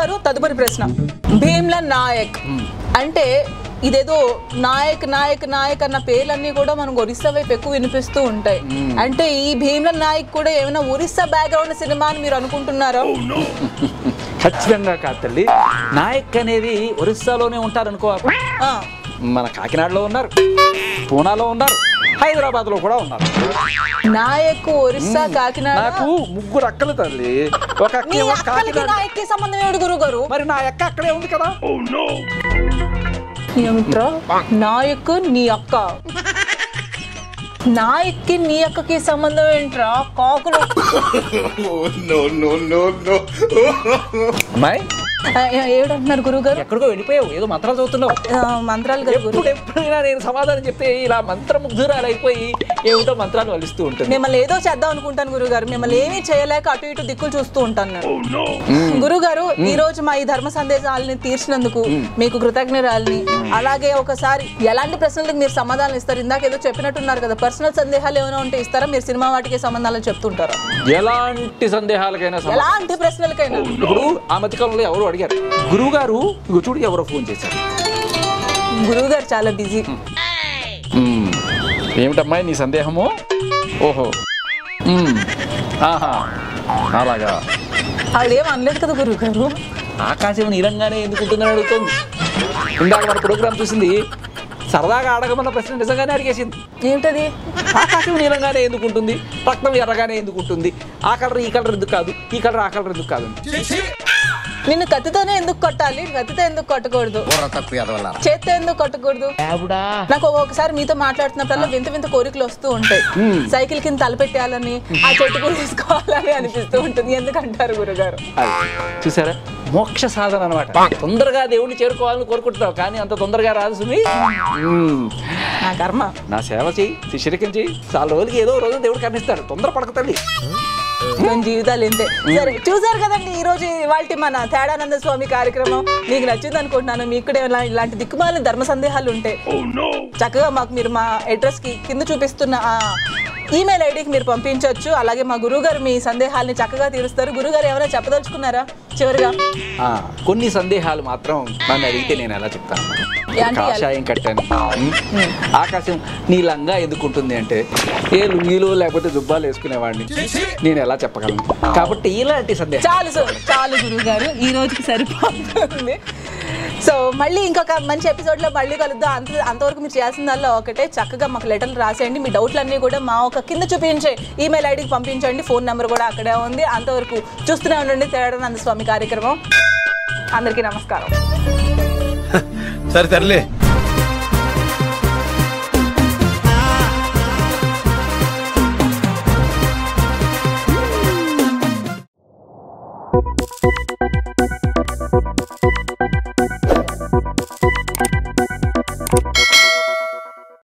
గురుగారు తదుపరి ప్రశ్న భీమ్లా నాయక్ అంటే ఇదేదో నాయక్ నాయక్ నాయక్ అన్న పేర్లన్నీ కూడా మనకు ఒరిస్సా వైపు ఎక్కువ వినిపిస్తూ ఉంటాయి అంటే ఈ భీమ్లా నాయక్ కూడా ఏమైనా ఒరిస్సా బ్యాక్గ్రౌండ్ సినిమా అని మీరు అనుకుంటున్నారా ఖచ్చితంగా కాదు తల్లి నాయక్ అనేది ఒరిస్సాలోనే ఉంటారనుకో ఆ, మన కాకినాడలో ఉన్నారు పూనాలో ఉన్నారు హైదరాబాద్లో కూడా ఉన్నారు నాయక్ ఒరిస్సా కాకినాడ నాకు ముగ్గురు అక్కలు తల్లి ఒక అక్క మీ ఏమో అక్కలకి కాకినాడ నాయక్కి సంబంధం ఏమిటి గురుగారు మరి నా అక్క అక్కడే ఉంది కదా ఏమిట్రా నాయక్ నీ అక్క నాయక్కి నీ అక్కకి సంబంధం ఏంట్రా కాకులు అమ్మాయి ఆ, ఏ- ఏమిటంటున్నారు గురుగారు ఎక్కడికో వెళ్ళిపోయావు ఏదో మంత్రాలు చదువుతున్నావు ఆ, మంత్రాలు కదా గురు ఎప్పుడు ఎప్పుడైనా నేను సమాధానం చెప్తే ఇలా మంత్రముగ్ధురాలు అయిపోయి ఏమిటో మంత్రాలు వలిస్తూ ఉంటుంది మిమ్మల్ని ఏదో చేద్దాం అనుకుంటాను గురుగారు మిమ్మల్ని ఏమీ చేయలేక అటు ఇటు దిక్కులు చూస్తూ ఉంటాను నేను గురుగారు ఈ రోజు మా ఈ ధర్మ సందేశాలని తీర్చినందుకు మీకు కృతజ్ఞరాలని అలాగే ఒకసారి ఎలాంటి ప్రశ్నలకు మీరు సమాధానం ఇస్తారు ఇందాక ఏదో చెప్పినట్టున్నారు కదా పర్సనల్ సందేహాలు ఏమైనా ఉంటే ఇస్తారా మీరు సినిమా వాటికి సమాధానాలు చెప్తుంటారా ఎలాంటి సందేహాలకైనా సమాధానం ఎలాంటి ప్రశ్నలకైనా ఇప్పుడు ఆ మధ్యకాలంలో ఎవరు అడిగారు గురువు గారు ఇగో చూడు ఎవరో ఫోన్ చేశారు గురువు గారు చాలా బిజీ మ్మ్. ఏమిటమ్మాయి నీ సందేహము ఓహో మ్మ్. ఆహా అలాగా ఆవిడ ఏం అనలేదు కదా గురువు గారు ఆకాశం నీలంగానే ఎందుకుంటుందని అడుగుతుంది ఇందాక మన ప్రోగ్రామ్ చూసింది సరదాగా అడగమన్న ప్రశ్న నిజంగానే అడిగేసింది ఏమిటది ఆకాశం నీలంగానే ఎందుకుంటుంది రక్తం ఎర్రగానే ఎందుకుంటుంది ఆ కలర్ ఈ కలర్ ఎందుకు కాదు ఈ కలర్ ఆ కలర్ ఎందుకు కాదు నిన్ను కత్తితోనే ఎందుకు కొట్టాలి కత్తితో ఎందుకు కొట్టకూడదు చేత్తో ఎందుకు కొట్టకూడదు నాకు ఒక్కొక్కసారి మీతో మాట్లాడుతున్నప్పుడల్లా వింత వింత కోరికలు వస్తూ ఉంటాయి సైకిల్ కింద తలపెట్టాలని ఆ చెట్టు కూడా తీసుకోవాలని అనిపిస్తూ ఉంటుంది ఎందుకంటారు గురుగారు అది చూసారా మోక్ష సాధన అనమాట తొందరగా దేవుణ్ణి చేరుకోవాలని కోరుకుంటున్నావు కానీ అంత తొందరగా రాదు సుమి మ్మ్. నా కర్మ నా సేవ చెయ్యి శిష్యరికం చెయ్యి చాలా రోజులకి ఏదో రోజు దేవుడు కనిపిస్తాడు తొందర పడక తల్లి మన జీవితాలు ఇంతే సరే చూసారు కదండి ఈ రోజు ఇవాళ మన తేడానంద స్వామి కార్యక్రమం మీకు నచ్చింది అనుకుంటున్నాను మీకు కూడా ఇలా- ఇలాంటి దిక్కుమాలిన ధర్మ సందేహాలు ఉంటాయి చక్కగా మాకు మీరు మా అడ్రస్ కి కింద చూపిస్తున్న ఆ ఈమెయిల్ ఐడికి మీరు పంపించవచ్చు అలాగే మా గురువుగారు మీ సందేహాలని చక్కగా తీరుస్తారు గురుగారు ఎవరైనా చెప్పదలుచుకున్నారా చివరిగా ఆ, కొన్ని సందేహాలు మాత్రం నన్ను అడిగితే నేను ఎలా చెప్తాను ఏంటి? కాషాయం కట్టాను ఉమ్. ఆకాశం నీలంగా ఎందుకుంటుంది అంటే ఏ లుంగీలు లేకపోతే జుబ్బాలు వేసుకునేవాడిని నేను ఎలా చెప్పగలను కాబట్టి ఇలాంటి సందేహం చాలు సో చాలు గురువు గారు ఈ రోజుకి సరిపోతుంది సో మళ్ళీ ఇంకొక మంచి ఎపిసోడ్ లో మళ్ళీ కలుద్దాం అంత అంతవరకు మీరు చేయాల్సిందల్లా ఒకటే చక్కగా మాకు లెటర్లు రాసేయండి మీ డౌట్లన్నీ కూడా మా ఒక కింద చూపించే ఈమెయిల్ ఐడికి పంపించండి ఫోన్ నెంబర్ కూడా అక్కడే ఉంది అంతవరకు చూస్తూనే ఉండండి తేడానంద స్వామి కార్యక్రమం అందరికీ నమస్కారం సరే సర్లే